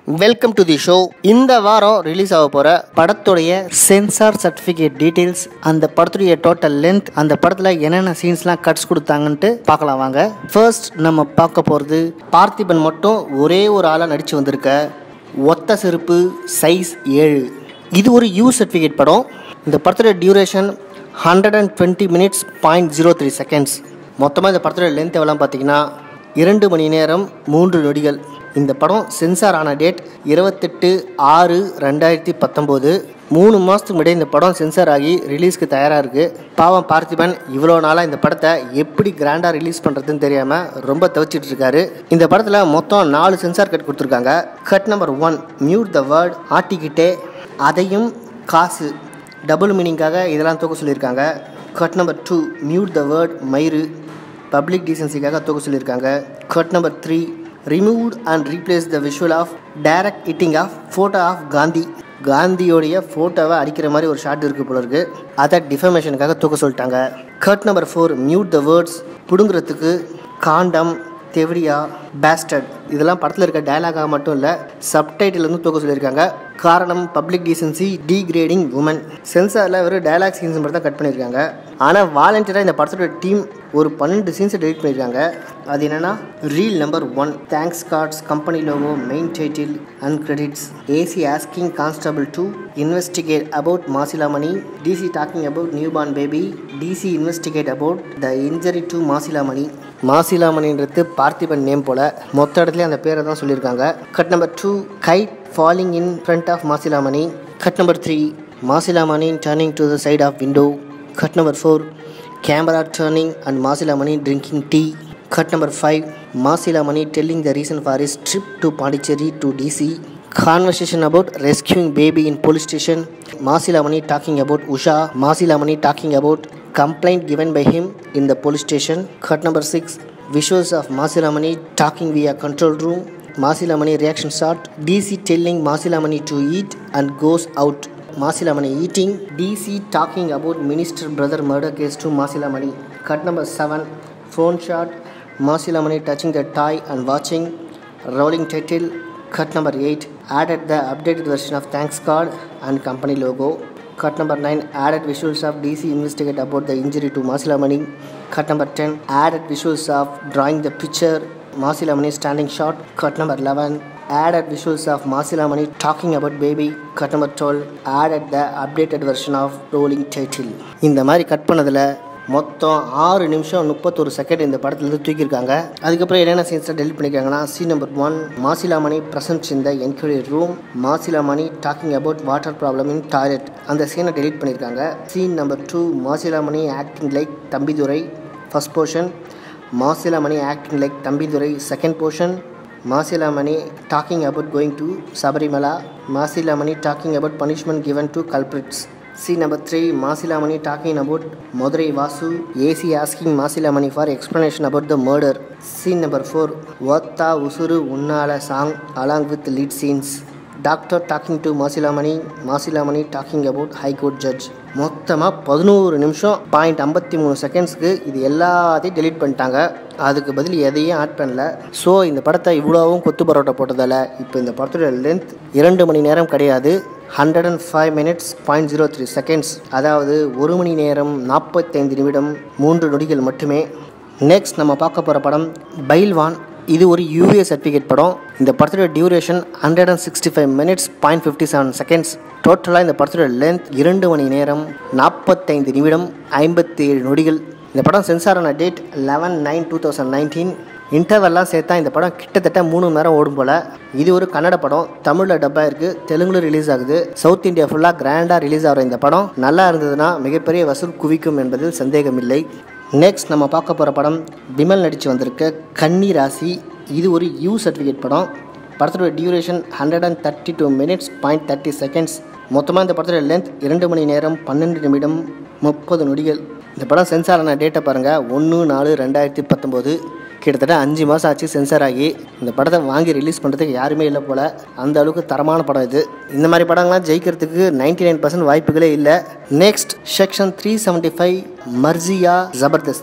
Welcome to the show இந்த வாரம் release ஆக போகிற படத்துடைய சென்சார் சர்டிஃபிகேட் டீட்டெயில்ஸ் அந்த படத்துடைய டோட்டல் லென்த் அந்த படத்தில் என்னென்ன சீன்ஸ்லாம் கட்ஸ் கொடுத்தாங்கன்ட்டு பார்க்கலாம் வாங்க ஃபர்ஸ்ட் நம்ம பார்க்க போகிறது பார்த்திபன் மட்டும் ஒரே ஒரு ஆளாக நடித்து வந்திருக்க ஒத்த செருப்பு சைஸ் ஏழு இது ஒரு யூ சர்டிஃபிகேட் படம் இந்த படத்தோட duration hundred and twenty minutes point zero three seconds மொத்தமாக இந்த படத்தோட லென்த் எவ்வளோ பார்த்தீங்கன்னா இரண்டு மணி நேரம் மூன்று நொடிகள் இந்த படம் சென்சார் ஆன டேட் இருபத்தெட்டு ஆறு ரெண்டாயிரத்தி பத்தொம்போது மூணு மாதத்துக்கு முன்னாடி இந்த படம் சென்சார் ஆகி ரிலீஸ்க்கு தயாராக இருக்குது பாவம் பார்த்திபன் இவ்வளோ நாளாக இந்த படத்தை எப்படி கிராண்டாக ரிலீஸ் பண்ணுறதுன்னு தெரியாமல் ரொம்ப தவிச்சிட்டு இருக்காரு இந்த படத்தில் மொத்தம் நாலு சென்சார் கட் கொடுத்துருக்காங்க cut number one mute the word ஆட்டிக்கிட்டே அதையும் காசு டபுள் மீனிங்காக இதெல்லாம் தூக்க சொல்லியிருக்காங்க cut number two mute the word மயிறு பப்ளிக் டீசன்சிக்காக தூக்க சொல்லியிருக்காங்க cut number three removed and replace the visual of direct hitting of photo of Gandhi காந்தியோடைய ஃபோட்டோவை அடிக்கிற மாதிரி ஒரு ஷாட் இருக்குது போல இருக்கு அதை டிஃபர்மேஷனுக்காக தூக்க சொல்லிட்டாங்க cut number four mute the words பிடுங்குறதுக்கு காண்டம் தெவடியா பேஸ்டட் இதெல்லாம் படத்தில் இருக்க டயலாகாக மட்டும் இல்லை சப்டைட்டில் வந்து தூக்க சொல்லியிருக்காங்க காரணம் பப்ளிக் டீசன்சி டீக்ரேடிங் உமன் சென்சாரில் வெறும் டயலாக் சீன்ஸ் மட்டும் தான் கட் பண்ணியிருக்காங்க ஆனால் வாலண்டியராக இந்த படத்தோட டீம் ஒரு பன்னெண்டு சீன்ஸை டெலிட் பண்ணியிருக்காங்க அது என்னென்னா reel number one thanks cards company logo main title and credits AC asking constable to investigate about Masilamani DC talking about new born baby DC investigate about the injury to Masilamani மாசிலாமணின்றது Parthiban name போல மொத்த இடத்துலையும் அந்த பேரை தான் சொல்லியிருக்காங்க cut number two kite falling in front of Masilamani cut number three Masilamani turning to the side of window cut number four camera turning and Masilamani drinking tea. Cut number 5 Masilamani telling the reason for his trip to Pondicherry to DC. Conversation about rescuing baby in police station. Masilamani talking about Usha. Masilamani talking about complaint given by him in the police station. Cut number 6 Visuals of Masilamani talking via control room. Masilamani reaction shot. DC telling Masilamani to eat and goes out. Masilamani eating, DC talking about minister brother murder case to Masilamani. Cut number 7, phone shot, Masilamani touching the tie and watching, rolling title. Cut number 8, added the updated version of thanks card and company logo. Cut number 9, added visuals of DC investigate about the injury to Masilamani. Cut number 10, added visuals of drawing the picture, Masilamani standing shot. Cut number 11, added visuals of Masilamani talking about baby cut number 12 added the updated version of rolling title இந்த மாதிரி cut பண்ணதில் மொத்தம் ஆறு நிமிஷம் முப்பத்தொரு second இந்த படத்துலேருந்து தூக்கியிருக்காங்க அதுக்கப்புறம் என்னென்ன சீன்ஸை டெலிட் பண்ணியிருக்காங்கன்னா scene number one Masilamani presence இந்த enquiry room Masilamani talking about water problem in toilet அந்த சீனை டெலிட் பண்ணியிருக்காங்க scene number two Masilamani acting like Thambidurai first portion Masilamani acting like Thambidurai second portion Masilamani talking about going to Sabarimala. Masilamani talking about punishment given to culprits. Scene number 3 Masilamani talking about Madurai Vasu. AC asking Masilamani for explanation about the murder. Scene number 4 Vatta Usuru Unnala song along with lead scenes. Doctor talking to Masilamani Masilamani talking about high court judge மொத்தமாக பதினோரு நிமிஷம் point ஐம்பத்தி மூணு செகண்ட்ஸ்க்கு இது எல்லாத்தையும் delete பண்ணிட்டாங்க அதுக்கு பதில் எதையும் ஆட் பண்ணல ஸோ இந்த படத்தை இவ்வளோவும் கொத்து பரோட்டா போட்டதால் இப்போ இந்த படத்தோட லென்த் இரண்டு மணி நேரம் கிடையாது hundred and five minutes point zero three seconds அதாவது ஒரு மணி நேரம் நாற்பத்தைந்து நிமிடம் மூன்று நொடிகள் மட்டுமே நெக்ஸ்ட் நம்ம பார்க்க போகிற படம் பைல்வான் இது ஒரு யூஏ சர்டிஃபிகேட் படம் இந்த படத்தோட duration hundred and sixty five minutes point fifty seven seconds டோட்டலாக இந்த படத்தோட லென்த் இரண்டு மணி நேரம் நாற்பத்தைந்து நிமிடம் ஐம்பத்தி ஏழு நொடிகள் இந்த படம் சென்சார் ஆன date eleven nine two thousand nineteen இன்டர்வெல்லாம் சேர்த்தா இந்த படம் கிட்டத்தட்ட மூணு மணி நேரம் ஓடும் போல் இது ஒரு கன்னட படம் தமிழில் டப்பாக இருக்குது தெலுங்குல ரிலீஸ் ஆகுது சவுத் இந்தியா ஃபுல்லாக கிராண்டாக ரிலீஸ் ஆகிற இந்த படம் நல்லா இருந்ததுன்னா மிகப்பெரிய வசூல் குவிக்கும் என்பதில் சந்தேகமில்லை நெக்ஸ்ட் நம்ம பார்க்க போகிற படம் விமல் நடித்து வந்திருக்க கன்னி ராசி இது ஒரு யூ சர்டிஃபிகேட் படம் படத்தோட duration hundred and thirty two minutes point thirty seconds மொத்தமாக இந்த படத்தோட லென்த் இரண்டு மணி நேரம் பன்னெண்டு நிமிடம் முப்பது நொடிகள் இந்த படம் சென்சார் ஆன டேட்டை பாருங்கள் ஒன்று நாலு ரெண்டாயிரத்தி பத்தொம்போது கிட்டத்தட்ட அஞ்சு மாதம் ஆச்சு சென்சார் ஆகி இந்த படத்தை வாங்கி ரிலீஸ் பண்ணுறதுக்கு யாருமே இல்லை போல் அந்த அளவுக்கு தரமான படம் இது இந்த மாதிரி படங்கள்லாம் ஜெயிக்கிறதுக்கு நைன்டி நைன் பர்சன்ட் வாய்ப்புகளே இல்லை next section three seventy five மர்ஜியா ஜபர்தஸ்தி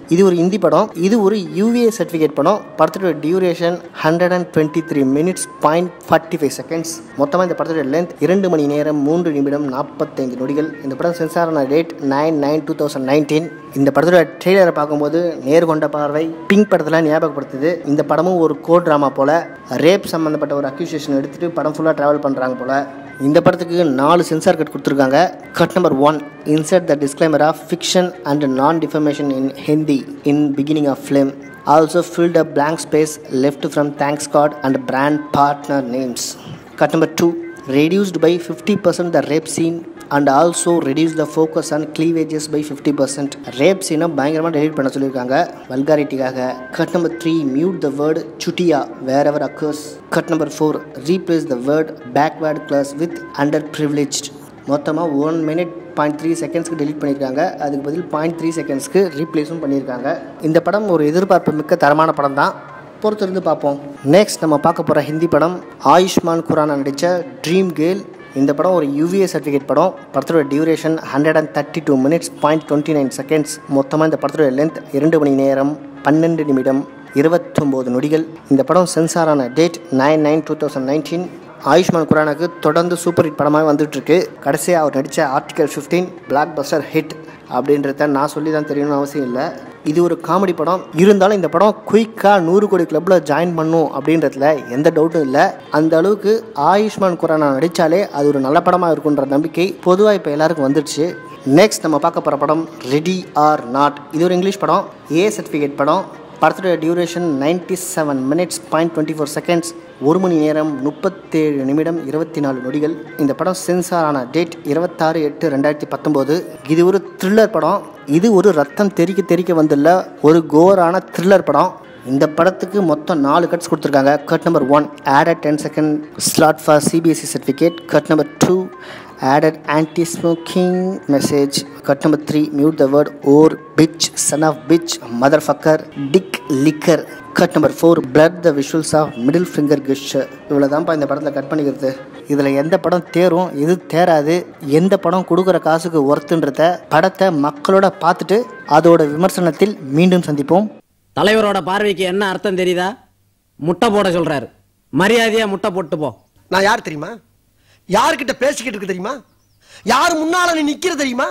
இது ஒரு இந்தி படம் இது ஒரு யூஏ சர்டிஃபிகேட் படம் படத்தோட duration hundred and twenty three minutes point forty five seconds மொத்தமாக இந்த படத்தோட லென்த் இரண்டு மணி நேரம் மூன்று நிமிடம் நாற்பத்தைந்து நொடிகள் இந்த படம் சென்சார் ஆன date nine nine two thousand nineteen இந்த படத்தோட ட்ரெய்லரை பார்க்கும்போது நேர்கொண்ட பார்வை பிங்க் படத்தில் ஞாபகப்படுத்துது இந்த படமும் ஒரு கோ ட்ராமா போல் ரேப் சம்மந்தப்பட்ட ஒரு அக்யூசியேஷன் எடுத்துகிட்டு படம் ஃபுல்லாக ட்ராவல் பண்ணுறாங்க போல் இந்த படத்துக்கு நாலு சென்சார் கட் கொடுத்துருக்காங்க cut number one insert the disclaimer of fiction and non defamation in Hindi in beginning of film also filled a blank space left from thanks card and brand partner names. Cut number 2 reduced by 50% the rape scene and also reduced the focus on cleavages by 50% rape சீனை பயங்கரமாக delete பண்ண சொல்லியிருக்காங்க வல்காரிட்டிக்காக cut number three mute the word சுட்டியா wherever occurs cut number four replace the word backward class with underprivileged மொத்தமாக one minute point three செகண்ட்ஸ்க்கு delete பண்ணியிருக்காங்க அதுக்கு பதில் பாயிண்ட் த்ரீ செகண்ட்ஸ்க்கு ரீப்ளேஸும் பண்ணியிருக்காங்க இந்த படம் ஒரு எதிர்பார்ப்பு மிக்க தரமான படம் தான் பொறுத்திருந்து பார்ப்போம் நெக்ஸ்ட் நம்ம பார்க்க போகிற ஹிந்தி படம் ஆயுஷ்மான் குரானா நடித்த ட்ரீம் கேர்ள் இந்த படம் ஒரு யூவிஏ சர்டிஃபிகேட் படம் படத்தோட duration hundred and thirty two minutes point twenty nine seconds மொத்தமாக இந்த படத்தோட லென்த் இரண்டு மணி நேரம் பன்னெண்டு நிமிடம் இருபத்தொம்போது நொடிகள் இந்த படம் சென்சார் ஆன date nine nine two thousand nineteen Ayushmann குரானாக்கு தொடர்ந்து சூப்பர் ஹிட் படமாக வந்துட்டு இருக்கு கடைசியாக அவர் நடித்த article fifteen blockbuster hit அப்படின்றத நான் சொல்லி தான் தெரியணும்னு அவசியம் இல்லை இது ஒரு காமெடி படம் இருந்தாலும் இந்த படம் குயிக்காக நூறு கோடி கிளப்பில் ஜாயின் பண்ணும் அப்படின்றதுல எந்த டவுட்டும் இல்லை அந்த அளவுக்கு ஆயுஷ்மான் குரானா நடித்தாலே அது ஒரு நல்ல படமாக இருக்குன்ற நம்பிக்கை பொதுவாக இப்போ எல்லாருக்கும் வந்துடுச்சு நெக்ஸ்ட் நம்ம பார்க்க போகிற படம் ரெடி ஆர் நாட் இது ஒரு இங்கிலீஷ் படம் ஏ சர்டிஃபிகேட் படம் படத்தோட duration ninety seven minutes point twenty four seconds ஒரு மணி நேரம் முப்பத்தேழு நிமிடம் இருபத்தி நாலு நொடிகள் இந்த படம் சென்சார் ஆன டேட் இருபத்தாறு எட்டு ரெண்டாயிரத்தி பத்தொம்போது இது ஒரு த்ரில்லர் படம் இது ஒரு ரத்தம் தெறிக்க தெறிக்க வந்துள்ள ஒரு கோரான த்ரில்லர் படம் இந்த படத்துக்கு மொத்தம் நாலு கட்ஸ் கொடுத்துருக்காங்க cut number one added ten second slot for CBSC certificate cut number two added anti-smoking message cut number three mute the word or bitch son of bitch motherfucker dick liquor cut number four blur the visuals of middle finger gesture இவ்வளோதான்ப்பா இந்த படத்தில் cut பண்ணிக்கிறது இதில் எந்த படம் தேரும் எது தேராது எந்த படம் கொடுக்குற காசுக்கு ஒர்த்துன்றத படத்தை மக்களோட பார்த்துட்டு அதோட விமர்சனத்தில் மீண்டும் சந்திப்போம் தலைவரோட பார்வைக்கு என்ன அர்த்தம் தெரியுதா முட்டை போட சொல்றாரு மரியாதையா முட்டை போட்டு போ நான் யார் தெரியுமா யாருக்கிட்ட பேசிக்கிட்டு இருக்கு தெரியுமா யார் முன்னால நீ நிக்கிற தெரியுமா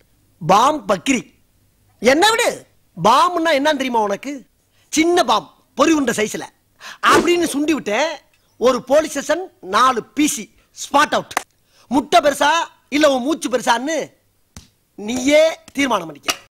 பாம் பக்கிரி என்ன விடு பாம்னா என்னன்னு தெரியுமா உனக்கு சின்ன பாம் பொறி உண்ட சைஸ்ல அப்படின்னு சுண்டி விட்டேன் ஒரு போலீஸ் ஸ்டேஷன் நாலு பிசி ஸ்பாட் அவுட் முட்டை பெருசா இல்ல உன் மூச்சு பெருசான்னு நீயே தீர்மானம் பண்ணிக்க